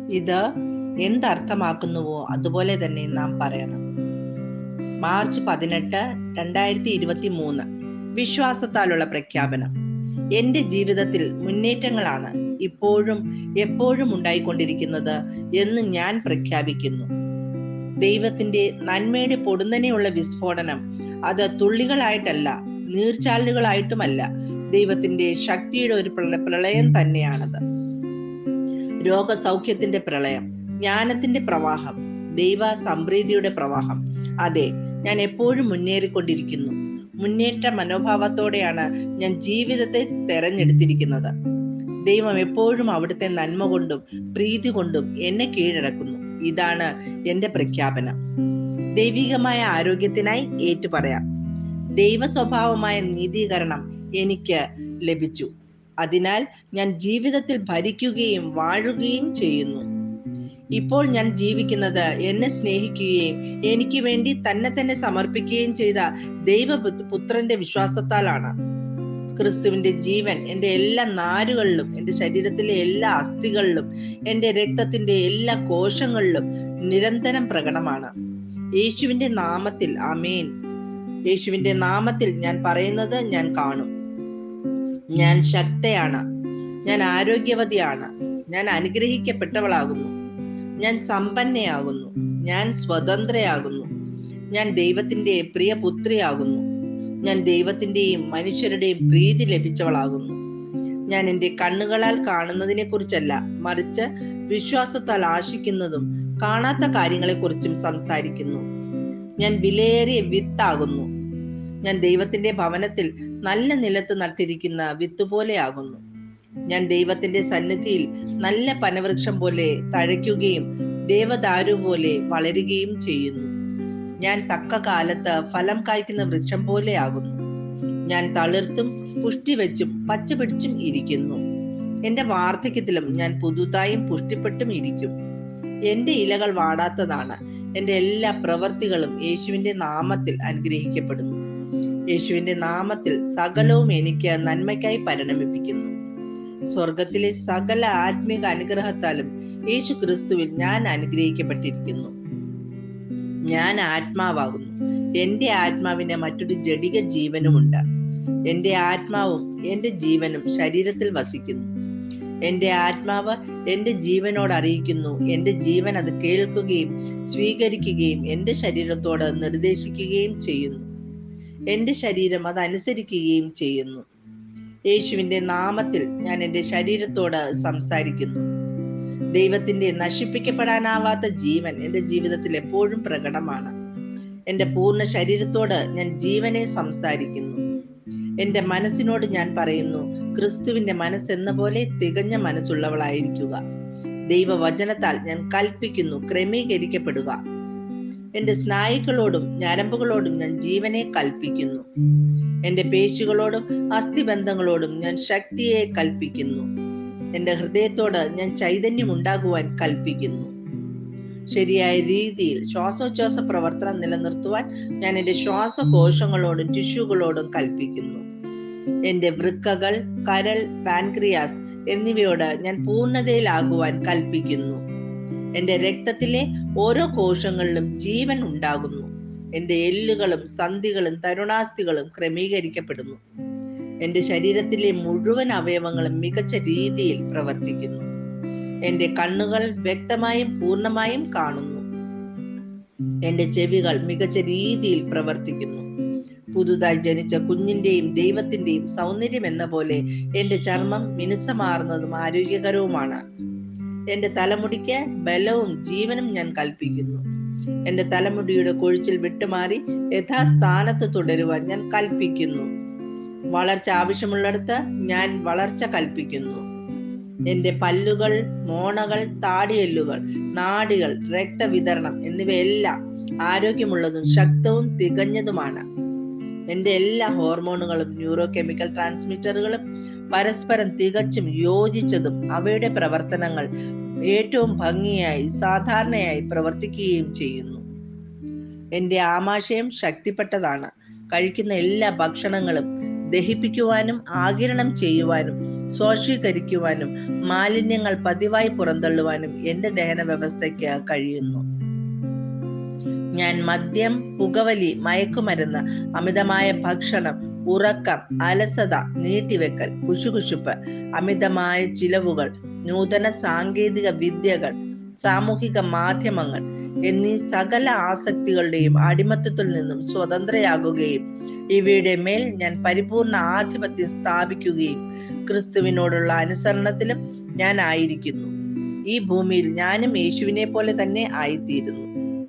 ഇത് എന്തർത്ഥമാക്കുന്നുവോ അതുപോലെ തന്നെ നാം പറയണം മാർച്ച് പതിനെട്ട് രണ്ടായിരത്തി ഇരുപത്തി മൂന്ന് വിശ്വാസത്താലുള്ള പ്രഖ്യാപനം എന്റെ ജീവിതത്തിൽ മുന്നേറ്റങ്ങളാണ് ഇപ്പോഴും എപ്പോഴും ഉണ്ടായിക്കൊണ്ടിരിക്കുന്നത് എന്ന് ഞാൻ പ്രഖ്യാപിക്കുന്നു ദൈവത്തിന്റെ നന്മയുടെ പൊടുന്നനെയുള്ള വിസ്ഫോടനം അത് തുള്ളികളായിട്ടല്ല നീർച്ചാലുകളായിട്ടുമല്ല ദൈവത്തിന്റെ ശക്തിയുടെ ഒരു പ്രള- പ്രളയം തന്നെയാണത് രോഗസൗഖ്യത്തിന്റെ പ്രളയം ജ്ഞാനത്തിന്റെ പ്രവാഹം ദൈവ സംപ്രീതിയുടെ പ്രവാഹം അതെ ഞാൻ എപ്പോഴും മുന്നേറിക്കൊണ്ടിരിക്കുന്നു മുന്നേറ്റ മനോഭാവത്തോടെയാണ് ഞാൻ ജീവിതത്തെ തെരഞ്ഞെടുത്തിരിക്കുന്നത് ദൈവം എപ്പോഴും അവിടുത്തെ നന്മ കൊണ്ടും പ്രീതി കൊണ്ടും എന്നെ കീഴടക്കുന്നു ഇതാണ് എന്റെ പ്രഖ്യാപനം ദൈവികമായ ആരോഗ്യത്തിനായി ഏറ്റുപറയാം ദൈവ സ്വഭാവമായ നീതീകരണം എനിക്ക് ലഭിച്ചു അതിനാൽ ഞാൻ ജീവിതത്തിൽ ഭരിക്കുകയും വാഴുകയും ചെയ്യുന്നു ഇപ്പോൾ ഞാൻ ജീവിക്കുന്നത് എന്നെ സ്നേഹിക്കുകയും എനിക്ക് വേണ്ടി തന്നെ തന്നെ സമർപ്പിക്കുകയും ചെയ്ത ദൈവ പുത്രന്റെ വിശ്വാസത്താലാണ് ക്രിസ്തുവിന്റെ ജീവൻ എൻ്റെ എല്ലാ നാരുകളിലും എൻ്റെ ശരീരത്തിലെ എല്ലാ അസ്ഥികളിലും എൻ്റെ രക്തത്തിന്റെ എല്ലാ കോശങ്ങളിലും നിരന്തരം പ്രകടമാണ് യേശുവിന്റെ നാമത്തിൽ അമേൻ യേശുവിന്റെ നാമത്തിൽ ഞാൻ പറയുന്നത് ഞാൻ കാണും ഞാൻ ശക്തയാണ് ഞാൻ ആരോഗ്യവതിയാണ് ഞാൻ അനുഗ്രഹിക്കപ്പെട്ടവളാകുന്നു ഞാൻ സമ്പന്നയാകുന്നു ഞാൻ സ്വതന്ത്രയാകുന്നു ഞാൻ ദൈവത്തിന്റെ പ്രിയ പുത്രിയാകുന്നു ഞാൻ ദൈവത്തിന്റെയും മനുഷ്യരുടെയും പ്രീതി ലഭിച്ചവളാകുന്നു ഞാൻ എൻ്റെ കണ്ണുകളാൽ കാണുന്നതിനെ കുറിച്ചല്ല മറിച്ച് വിശ്വാസത്താൽ ആശിക്കുന്നതും കാണാത്ത കാര്യങ്ങളെക്കുറിച്ചും സംസാരിക്കുന്നു ഞാൻ വിലയേറിയ വിത്താകുന്നു ഞാൻ ദൈവത്തിന്റെ ഭവനത്തിൽ നല്ല നിലത്ത് നട്ടിരിക്കുന്ന വിത്ത് പോലെയാകുന്നു ഞാൻ ദൈവത്തിന്റെ സന്നിധിയിൽ നല്ല പനവൃക്ഷം പോലെ തഴയ്ക്കുകയും ദേവദാരു പോലെ വളരുകയും ചെയ്യുന്നു ഞാൻ തക്ക കാലത്ത് ഫലം കായ്ക്കുന്ന വൃക്ഷം പോലെയാകുന്നു ഞാൻ തളിർത്തും പുഷ്ടി വെച്ചും പച്ച പിടിച്ചും ഇരിക്കുന്നു എന്റെ വാർദ്ധക്യത്തിലും ഞാൻ പുതുതായും പുഷ്ടിപ്പെട്ടും ഇരിക്കും എന്റെ ഇലകൾ വാടാത്തതാണ് എന്റെ എല്ലാ പ്രവർത്തികളും യേശുവിന്റെ നാമത്തിൽ അനുഗ്രഹിക്കപ്പെടുന്നു യേശുവിന്റെ നാമത്തിൽ സകലവും എനിക്ക് നന്മയ്ക്കായി പരിണമിപ്പിക്കുന്നു സ്വർഗത്തിലെ സകല ആത്മീക അനുഗ്രഹത്താലും യേശു ക്രിസ്തുവിൽ ഞാൻ അനുഗ്രഹിക്കപ്പെട്ടിരിക്കുന്നു ഞാൻ ആത്മാവാകുന്നു എന്റെ ആത്മാവിന് മറ്റൊരു ജഡിക ജീവനുമുണ്ട് എന്റെ ആത്മാവും എന്റെ ജീവനും ശരീരത്തിൽ വസിക്കുന്നു എന്റെ ആത്മാവ് എന്റെ ജീവനോട് അറിയിക്കുന്നു എന്റെ ജീവൻ അത് കേൾക്കുകയും സ്വീകരിക്കുകയും എന്റെ ശരീരത്തോട് നിർദ്ദേശിക്കുകയും ചെയ്യുന്നു എന്റെ ശരീരം അത് അനുസരിക്കുകയും ചെയ്യുന്നു യേശുവിന്റെ നാമത്തിൽ ഞാൻ എന്റെ ശരീരത്തോട് സംസാരിക്കുന്നു ദൈവത്തിന്റെ നശിപ്പിക്കപ്പെടാനാവാത്ത ജീവൻ എന്റെ ജീവിതത്തിൽ എപ്പോഴും പ്രകടമാണ് എന്റെ പൂർണ്ണ ശരീരത്തോട് ഞാൻ ജീവനെ സംസാരിക്കുന്നു എന്റെ മനസ്സിനോട് ഞാൻ പറയുന്നു ക്രിസ്തുവിന്റെ മനസ്സെന്ന പോലെ തികഞ്ഞ മനസ്സുള്ളവളായിരിക്കുക ദൈവവചനത്താൽ ഞാൻ കൽപ്പിക്കുന്നു ക്രമീകരിക്കപ്പെടുക എന്റെ സ്നായുക്കളോടും ഞരമ്പുകളോടും ഞാൻ ജീവനെ കൽപ്പിക്കുന്നു എന്റെ പേശികളോടും അസ്ഥിബന്ധങ്ങളോടും ഞാൻ ശക്തിയെ കൽപ്പിക്കുന്നു എന്റെ ഹൃദയത്തോട് ഞാൻ ചൈതന്യം ഉണ്ടാകുവാൻ കൽപ്പിക്കുന്നു ശരിയായ രീതിയിൽ ശ്വാസോച്ഛ്വാസ പ്രവർത്തനം നിലനിർത്തുവാൻ ഞാൻ എന്റെ ശ്വാസകോശങ്ങളോടും ടിഷ്യൂകളോടും കൽപ്പിക്കുന്നു എന്റെ വൃക്കകൾ കരൾ പാൻക്രിയാസ് എന്നിവയോട് ഞാൻ പൂർണ്ണതയിലാകുവാൻ കൽപ്പിക്കുന്നു എന്റെ രക്തത്തിലെ ഓരോ കോശങ്ങളിലും ജീവൻ ഉണ്ടാകുന്നു എന്റെ എല്ലുകളും സന്ധികളും തരുണാസ്ഥികളും ക്രമീകരിക്കപ്പെടുന്നു എന്റെ ശരീരത്തിലെ മുഴുവൻ അവയവങ്ങളും മികച്ച രീതിയിൽ പ്രവർത്തിക്കുന്നു എന്റെ കണ്ണുകൾ വ്യക്തമായും പൂർണ്ണമായും കാണുന്നു എന്റെ ചെവികൾ മികച്ച രീതിയിൽ പ്രവർത്തിക്കുന്നു പുതുതായി ജനിച്ച കുഞ്ഞിന്റെയും ദൈവത്തിന്റെയും സൗന്ദര്യം എന്ന പോലെ എന്റെ ചർമ്മം മിനുസമാർന്നതും ആരോഗ്യകരവുമാണ് എന്റെ തലമുടിക്ക് ബലവും ജീവനും ഞാൻ കൽപ്പിക്കുന്നു എന്റെ തലമുടിയുടെ കൊഴിച്ചിൽ വിട്ടുമാറി യഥാസ്ഥാനത്ത് തുടരുവാൻ ഞാൻ കൽപ്പിക്കുന്നു വളർച്ച ആവശ്യമുള്ളിടത്ത് ഞാൻ വളർച്ച കൽപ്പിക്കുന്നു എന്റെ പല്ലുകൾ മോണകൾ താടിയെല്ലുകൾ നാടികൾ രക്തവിതരണം എന്നിവയെല്ലാം ആരോഗ്യമുള്ളതും ശക്തവും തികഞ്ഞതുമാണ് എന്റെ എല്ലാ ഹോർമോണുകളും ന്യൂറോ കെമിക്കൽ ട്രാൻസ്മിറ്ററുകളും പരസ്പരം തികച്ചും യോജിച്ചതും അവയുടെ പ്രവർത്തനങ്ങൾ ഏറ്റവും ഭംഗിയായി സാധാരണയായി പ്രവർത്തിക്കുകയും ചെയ്യുന്നു എന്റെ ആമാശയം ശക്തിപ്പെട്ടതാണ് കഴിക്കുന്ന എല്ലാ ഭക്ഷണങ്ങളും ദഹിപ്പിക്കുവാനും ആകിരണം ചെയ്യുവാനും സ്വാശീകരിക്കുവാനും മാലിന്യങ്ങൾ പതിവായി പുറന്തള്ളുവാനും എന്റെ ദഹന വ്യവസ്ഥയ്ക്ക് കഴിയുന്നു ഞാൻ മദ്യം പുകവലി മയക്കുമരുന്ന് അമിതമായ ഭക്ഷണം ഉറക്കം അലസത നീട്ടിവെക്കൽ കുശുകുശുപ്പ് അമിതമായ ചിലവുകൾ നൂതന സാങ്കേതിക വിദ്യകൾ സാമൂഹിക മാധ്യമങ്ങൾ എന്നീ സകല ആസക്തികളുടെയും അടിമത്തത്തിൽ നിന്നും സ്വതന്ത്രയാകുകയും ഇവയുടെ മേൽ ഞാൻ പരിപൂർണ ആധിപത്യം സ്ഥാപിക്കുകയും ക്രിസ്തുവിനോടുള്ള അനുസരണത്തിലും ഞാൻ ആയിരിക്കുന്നു ഈ ഭൂമിയിൽ ഞാനും യേശുവിനെ പോലെ തന്നെ ആയിത്തീരുന്നു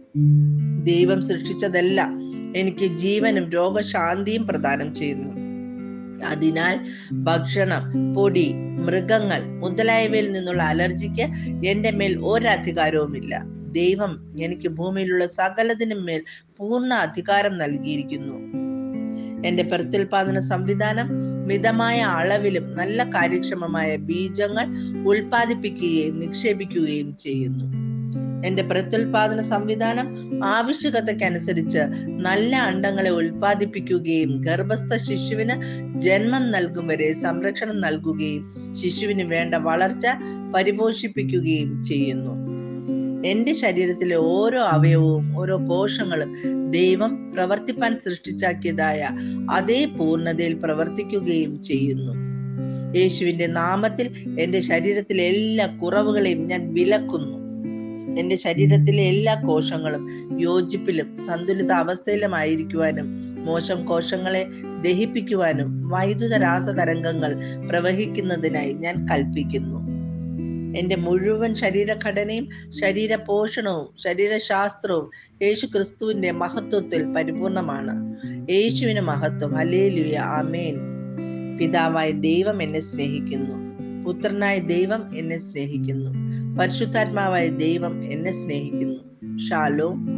ദൈവം സൃഷ്ടിച്ചതെല്ലാം എനിക്ക് ജീവനും രോഗശാന്തിയും പ്രദാനം ചെയ്യുന്നു അതിനാൽ ഭക്ഷണം പൊടി മൃഗങ്ങൾ മുതലായവയിൽ നിന്നുള്ള അലർജിക്ക് എന്റെ മേൽ ഒരധികാരവുമില്ല ദൈവം എനിക്ക് ഭൂമിയിലുള്ള സകലതിനും മേൽ പൂർണ്ണ അധികാരം നൽകിയിരിക്കുന്നു എന്റെ പ്രത്യുൽപാദന സംവിധാനം മിതമായ അളവിലും നല്ല കാര്യക്ഷമമായ ബീജങ്ങൾ ഉൽപ്പാദിപ്പിക്കുകയും നിക്ഷേപിക്കുകയും ചെയ്യുന്നു എന്റെ പ്രത്യുൽപാദന സംവിധാനം ആവശ്യകതയ്ക്കനുസരിച്ച് നല്ല അണ്ടങ്ങളെ ഉൽപ്പാദിപ്പിക്കുകയും ഗർഭസ്ഥ ശിശുവിന് ജന്മം നൽകും വരെ സംരക്ഷണം നൽകുകയും ശിശുവിന് വേണ്ട വളർച്ച പരിപോഷിപ്പിക്കുകയും ചെയ്യുന്നു എന്റെ ശരീരത്തിലെ ഓരോ അവയവവും ഓരോ കോശങ്ങളും ദൈവം പ്രവർത്തിപ്പാൻ സൃഷ്ടിച്ചാക്കിയതായ അതേ പൂർണ്ണതയിൽ പ്രവർത്തിക്കുകയും ചെയ്യുന്നു യേശുവിന്റെ നാമത്തിൽ എന്റെ ശരീരത്തിലെ എല്ലാ കുറവുകളെയും ഞാൻ വിലക്കുന്നു എന്റെ ശരീരത്തിലെ എല്ലാ കോശങ്ങളും യോജിപ്പിലും സന്തുലിത അവസ്ഥയിലുമായിരിക്കുവാനും മോശം കോശങ്ങളെ ദഹിപ്പിക്കുവാനും വൈദ്യുത രാസതരംഗങ്ങൾ പ്രവഹിക്കുന്നതിനായി ഞാൻ കൽപ്പിക്കുന്നു എന്റെ മുഴുവൻ ശരീരഘടനയും ശരീര പോഷണവും ശരീരശാസ്ത്രവും യേശു ക്രിസ്തുവിന്റെ മഹത്വത്തിൽ പരിപൂർണമാണ് യേശുവിന് മഹത്വം അലേലുയ അമേൻ പിതാവായ ദൈവം എന്നെ സ്നേഹിക്കുന്നു പുത്രനായ ദൈവം എന്നെ സ്നേഹിക്കുന്നു പരിശുദ്ധാത്മാവായ ദൈവം എന്നെ സ്നേഹിക്കുന്നു ഷാലോ